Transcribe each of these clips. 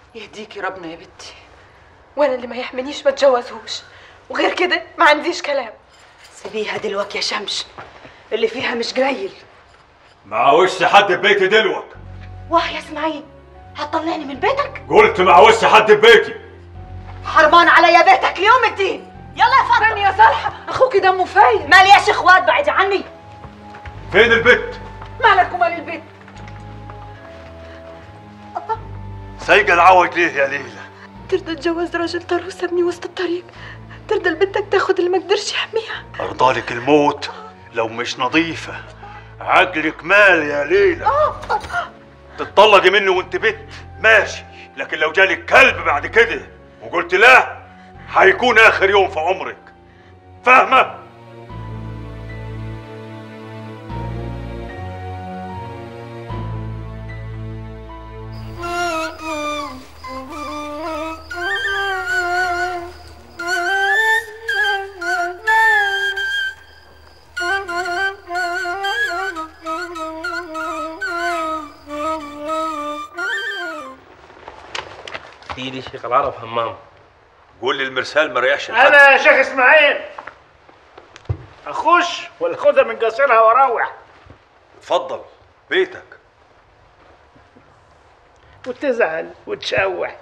يهديكي ربنا يا بنتي وانا اللي ما يحمنيش ما اتجوزهوش وغير كده ما عنديش كلام سيبيها دلوقتي يا شمس اللي فيها مش قليل مع وش حد ببيتي دلوك واه يا اسماعيل هتطلعني من بيتك قلت مع وش حد ببيتي حرمان عليا بيتك ليوم الدين يلا يا فاطمه ثانية يا صالحة اخوكي دمه فاير مالياش اخوات بعدي عني فين البت مالك ومال البيت سايقه العوج ليه يا ليلى ترضى تجوز راجل طروس سابني وسط الطريق ترضى لبنتك تاخد اللي ما قدرش يحميها ارضالك الموت لو مش نظيفه عقلك مال يا ليلى تتطلقي منه وانت بت ماشي لكن لو جالك كلب بعد كده وقلت لا هيكون اخر يوم في عمرك فاهمه سيدي شيخ العرب همام قول لي المرسال ما ريحش الحد. انا يا شيخ اسماعيل اخش ولا خدها من قصرها واروح اتفضل بيتك وتزعل وتشوح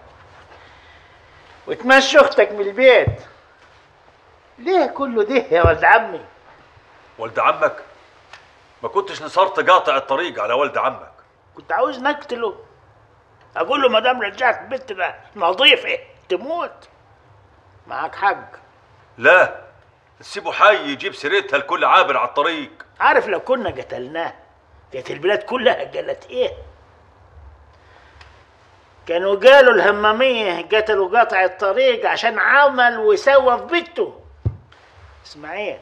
وتمشي اختك من البيت ليه كله ده يا ولد عمي ولد عمك ما كنتش نصرت قاطع الطريق على ولد عمك كنت عاوز نقتله اقول له ما دام رجعت بنتنا نظيفه تموت معاك حق لا تسيبه حي يجيب سيرتها الكل عابر على الطريق عارف لو كنا قتلناه كانت البلاد كلها قالت ايه كانوا قالوا الهمامية قتلوا قطع الطريق عشان عمل وسوى في بيته اسماعيل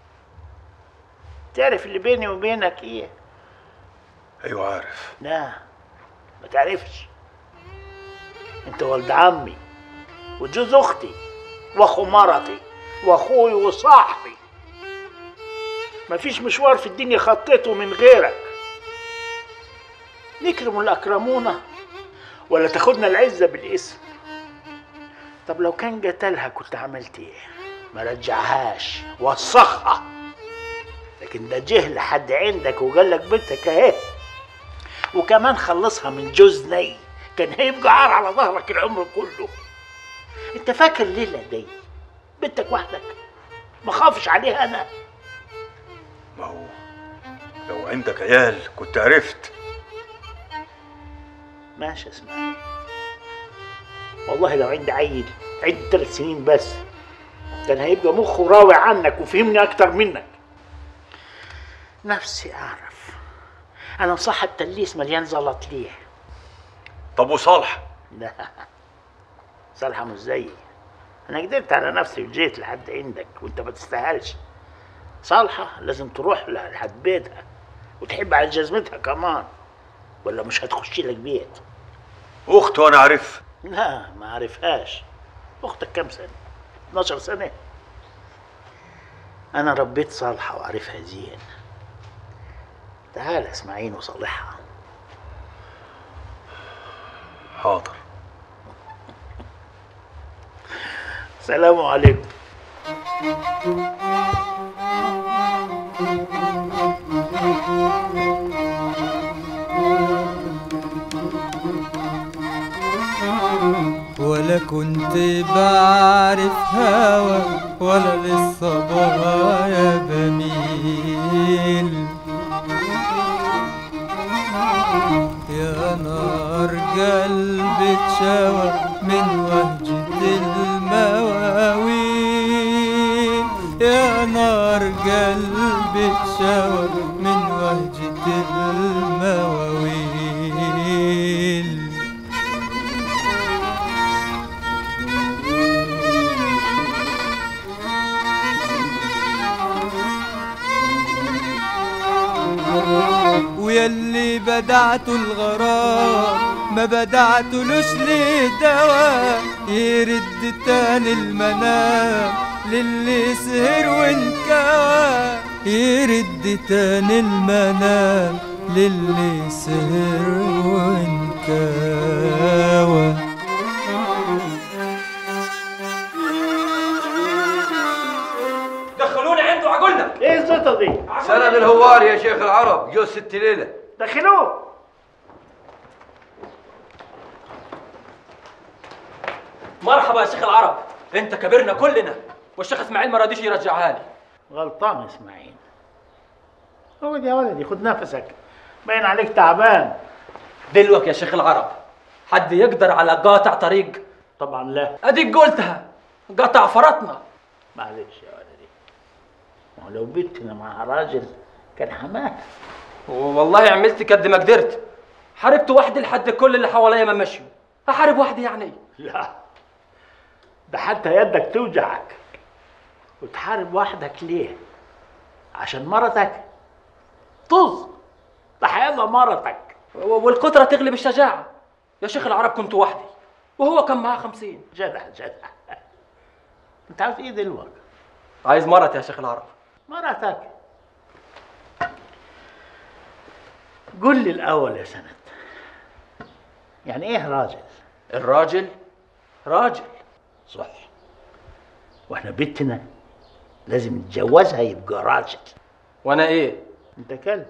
تعرف اللي بيني وبينك ايه ايوه عارف لا ما تعرفش انت ولد عمي وجوز اختي واخو مرتي واخوي وصاحبي مفيش مشوار في الدنيا خطيته من غيرك نكرم الاكرمون ولا تاخدنا العزه بالاسم طب لو كان قتلها كنت عملت ايه ما رجعهاش وسخها لكن ده جه لحد عندك وقال لك بنتك اهي وكمان خلصها من جوز ني كان هيبقى عار على ظهرك العمر كله انت فاكر ليلة دي بنتك وحدك ما خافش عليها انا ما هو لو عندك عيال كنت عرفت ماشي اسمع والله لو عندي عيل عندي ثلاث سنين بس كان هيبقى مخه راوي عنك وفهمني اكتر منك نفسي اعرف انا مصاحب تليس مليان زلط ليه طب وصالح لا صالحة مش زيي انا قدرت على نفسي وجيت لحد عندك وانت ما تستاهلش صالحة لازم تروح لها لحد بيتها وتحب على جزمتها كمان ولا مش هتخش لك بيت اخته انا عارف لا ما عارفهاش اختك كام سنة 12 سنة انا ربيت صالحة وعارفها زين تعال اسمعين وصالحها حاضر السلام عليكم ولا كنت بعرف هوى ولا للصبايا بميل يا نار قلبي اتشوى من وهجة المواويل يا نار قلبي اتشوى من وهجة المواويل ويلي بدعت الغرام ما بدعتلوش ليه دوا يرد تاني المنام للي سهر وانكوى يرد تاني المنام للي سهر وانكوى الأوضة دي سند الهوار يا شيخ العرب جو ست ليلة دخلوه مرحبا يا شيخ العرب انت كبرنا كلنا والشيخ اسماعيل ما رضيش يرجعها لي غلطان اسماعيل اقعد يا ولدي خد نفسك باين عليك تعبان دلوك يا شيخ العرب حد يقدر على قاطع طريق طبعا لا اديك قلتها قطع فرطنا معلش يا ولدي ما هو لو بنتنا مع راجل كان حماها والله عملت قد ما قدرت حاربت وحدي لحد كل اللي حواليا ما مشوا احارب وحدي يعني لا ده حتى يدك توجعك وتحارب وحدك ليه عشان مرتك طز ده هيلا مرتك و- والقدرة تغلب الشجاعة يا شيخ العرب كنت وحدي وهو كان معاه خمسين جدع جدع انت عاوز ايه دلوقتي عايز مرت يا شيخ العرب مرتك قول لي الاول يا سند يعني ايه راجل الراجل راجل صح واحنا بنتنا لازم نتجوزها يبقى راجل وانا ايه انت كلب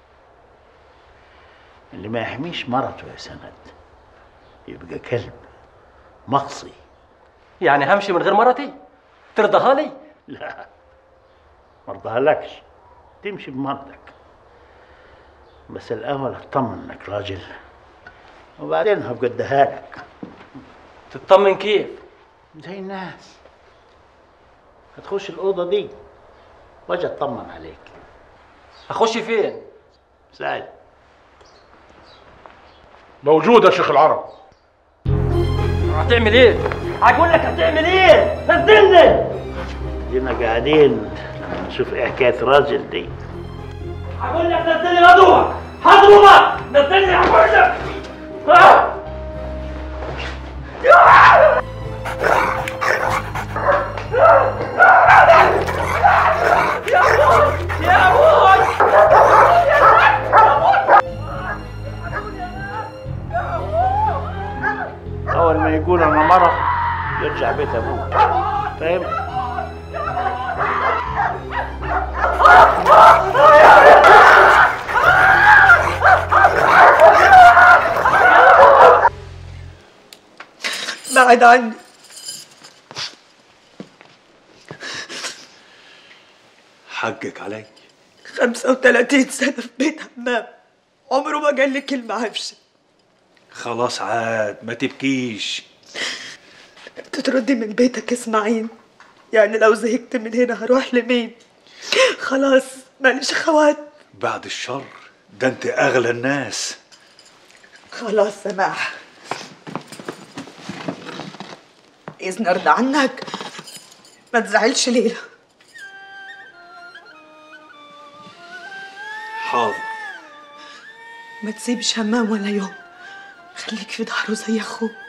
اللي ما يحميش مرته يا سند يبقى كلب مقصي يعني همشي من غير مرتي ترضاها لي لا مرضها لكش تمشي بمرتك بس الاول اطمن انك راجل وبعدين هبقى اديها لك تطمن كيف زي الناس هتخش الاوضه دي واجي اطمن عليك اخش فين سعد موجود يا شيخ العرب هتعمل ايه هقول لك هتعمل ايه نزلني دينا قاعدين لما نشوف ايه حكايه راجل دي هقول لك نزلني مضوع هضربك نزلني هقول لك آه! اول ما يقول انا مرض يرجع بيت ابوه فاهم بعد عني حقك علي 35 سنة في بيت حمام عمره ما قال لي كلمة عفشة خلاص عاد ما تبكيش تتردي من بيتك اسماعيل يعني لو زهقت من هنا هروح لمين خلاص ماليش خوات بعد الشر ده انت اغلى الناس خلاص سماح إذن أرضى عنك ما تزعلش ليلى حاضر ما تسيبش همام ولا يوم خليك في ظهره زي أخوك